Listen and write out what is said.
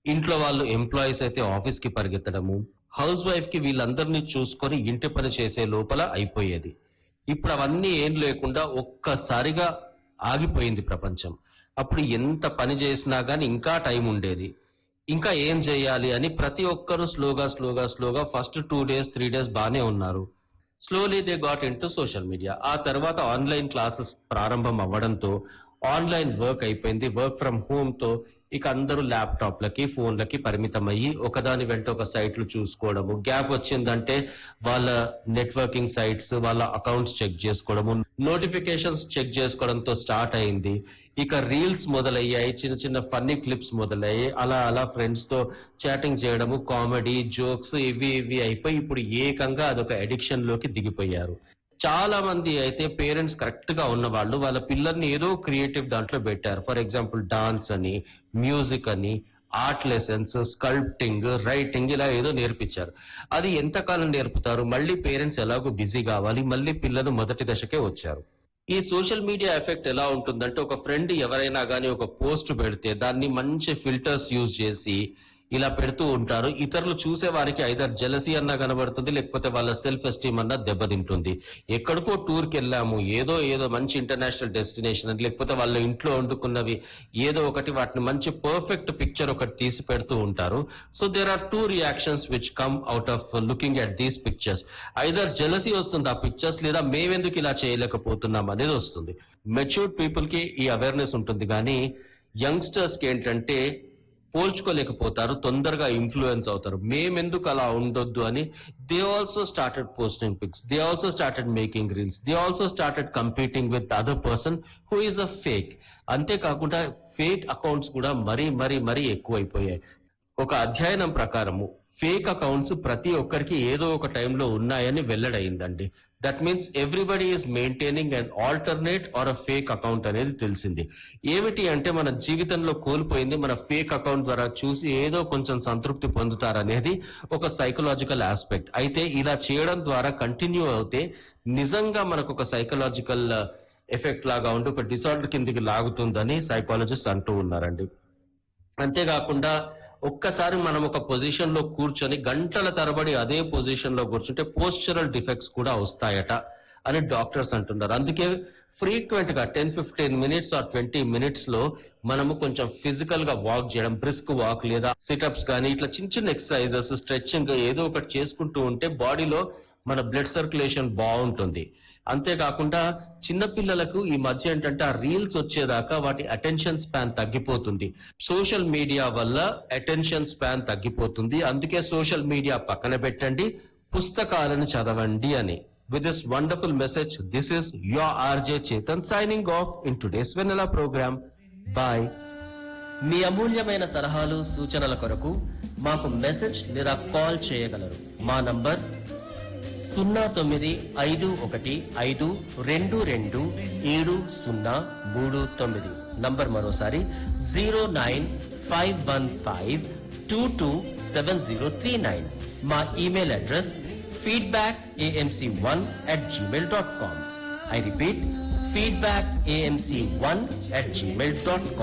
ఇంట్లో వాళ్ళు ఎంప్లాయీస్ అయితే ఆఫీస్ కి పరిగెత్తడము హౌస్ వైఫ్ కి వీళ్ళందరినీ చూసుకొని ఇంటి పని చేసే లోపల అయిపోయేది ఇప్పుడు అవన్నీ ఏం లేకుండా ఒక్కసారిగా ఆగిపోయింది ప్రపంచం అప్పుడు ఎంత పని చేసినా గానీ ఇంకా టైం ఉండేది ఇంకా ఏం చేయాలి అని ప్రతి ఒక్కరు స్లోగా స్లోగా స్లోగా first two days three days బానే ఉన్నారు slowly they got in to social media ఆ తర్వాత ఆన్లైన్ క్లాసెస్ ప్రారంభం అవ్వడంతో ఆన్లైన్ వర్క్ అయిపోయింది వర్క్ ఫ్రమ్ హోమ్ తో ఇక అందరూ ల్యాప్టాప్లకి ఫోన్లకి పరిమితం అయ్యి ఒకదాని వెంట ఒక సైట్లు చూసుకోవడము గ్యాప్ వచ్చిందంటే వాళ్ళ నెట్వర్కింగ్ సైట్స్ వాళ్ళ అకౌంట్స్ చెక్ చేసుకోవడము నోటిఫికేషన్స్ చెక్ చేసుకోవడంతో స్టార్ట్ అయింది ఇక రీల్స్ మొదలయ్యాయి చిన్న చిన్న ఫన్నీ క్లిప్స్ మొదలయ్యాయి అలా అలా ఫ్రెండ్స్ తో చాటింగ్ చేయడము కామెడీ జోక్స్ ఇవి ఇవి అయిపోయి ఇప్పుడు ఏకంగా అదొక అడిక్షన్ లోకి దిగిపోయారు చాలా మంది అయితే పేరెంట్స్ కరెక్ట్ గా ఉన్న వాళ్ళు వాళ్ళ పిల్లల్ని ఏదో క్రియేటివ్ దాంట్లో పెట్టారు ఫర్ ఎగ్జాంపుల్ డాన్స్ అని మ్యూజిక్ అని ఆర్ట్ లెసన్స్ స్కల్ప్టింగ్ రైటింగ్ ఇలా ఏదో నేర్పించారు అది ఎంతకాలం నేర్పుతారు మళ్ళీ పేరెంట్స్ ఎలాగో బిజీ కావాలి మళ్ళీ పిల్లలు మొదటి దశకే వచ్చారు ఈ సోషల్ మీడియా ఎఫెక్ట్ ఎలా ఉంటుందంటే ఒక ఫ్రెండ్ ఎవరైనా కానీ ఒక పోస్ట్ పెడితే దాన్ని మంచి ఫిల్టర్స్ యూజ్ చేసి ఇలా పెడుతూ ఉంటారు ఇతరులు చూసే వారికి ఐదర్ జెలసీ అన్నా కనబడుతుంది లేకపోతే వాళ్ళ సెల్ఫ్ ఎస్టీమ్ అన్నా దెబ్బతింటుంది ఎక్కడికో టూర్ కి వెళ్ళాము ఏదో ఏదో మంచి ఇంటర్నేషనల్ డెస్టినేషన్ అని లేకపోతే వాళ్ళ ఇంట్లో వండుకున్నవి ఏదో ఒకటి వాటిని మంచి పర్ఫెక్ట్ పిక్చర్ ఒకటి తీసి పెడుతూ ఉంటారు so there are two reactions which come out of looking at these pictures either jealousy వస్తుంది ఆ పిక్చర్స్ లేదా మేమెందుకు ఇలా చేయలేకపోతున్నాం అనేది వస్తుంది మెచ్యూర్డ్ పీపుల్ కి ఈ అవేర్నెస్ ఉంటుంది కానీ యంగ్స్టర్స్ కి ఏంటంటే పోల్చుకోలేకపోతారు తొందరగా ఇన్ఫ్లుయెన్స్ అవుతారు మేమెందుకు అలా ఉండొద్దు అని they also started posting pics they also started making reels they also started competing with other person who is a fake అంతేకాకుండా ఫేక్ అకౌంట్స్ కూడా మరీ మరీ మరీ ఎక్కువైపోయాయి ఒక అధ్యయనం ప్రకారము ఫేక్ అకౌంట్స్ ప్రతి ఒక్కరికి ఏదో ఒక టైంలో ఉన్నాయని వెల్లడైందండి that means everybody is maintaining and alternate or a fake account అనేది తెలిసింది ఏమిటి అంటే మన జీవితంలో కోల్పోయింది మన ఫేక్ అకౌంట్ ద్వారా చూసి ఏదో కొంచెం సంతృప్తి పొందుతారనేది ఒక సైకలాజికల్ ఆస్పెక్ట్ అయితే ఇలా చేయడం ద్వారా కంటిన్యూ అవుతే నిజంగా మనకు ఒక సైకలాజికల్ ఎఫెక్ట్ లాగా ఉండి ఒక డిసార్డర్ కిందికి లాగుతుందని సైకాలజిస్ట్ అంటూ ఉన్నారండి అంతేకాకుండా ఒక్కసారి మనం ఒక పొజిషన్ లో కూర్చొని గంటల తరబడి అదే పొజిషన్ లో కూర్చుంటే పోస్చరల్ డిఫెక్ట్స్ కూడా వస్తాయట అని డాక్టర్స్ అంటున్నారు అందుకే ఫ్రీక్వెంట్ గా ten fifteen minutes or twenty minutes లో మనము కొంచెం ఫిజికల్ గా వాక్ చేయడం బ్రిస్క్ వాక్ లేదా సిటప్స్ కానీ ఇట్లా చిన్న చిన్న ఎక్సర్సైజెస్ స్ట్రెచ్చింగ్ ఏదో ఒకటి చేసుకుంటూ ఉంటే బాడీలో మన బ్లడ్ సర్క్యులేషన్ బాగుంటుంది అంతేకాకుండా చిన్నపిల్లలకు ఈ మధ్య ఏంటంటే ఆ రీల్స్ వచ్చేదాకా వాటి అటెన్షన్ స్పాన్ తగ్గిపోతుంది సోషల్ మీడియా వల్ల అటెన్షన్ స్పాన్ తగ్గిపోతుంది అందుకే సోషల్ మీడియా పక్కన పెట్టండి పుస్తకాలను చదవండి అని with this wonderful message this is your RJ Chetan signing off in today's Vennela program bye మీ అమూల్యమైన సలహాలు సూచనల కొరకు మాకు మెసేజ్ లేదా కాల్ చేయగలరు మా నంబర్ సున్నా తొమ్మిది ఐదు ఒకటి ఐదు రెండు రెండు ఏడు సున్నా మూడు తొమ్మిది నంబర్ మరోసారి zero nine five one five two two seven zero three nine మా email address feedback AMC one at Gmail dot com I repeat feedback AMC one at Gmail dot com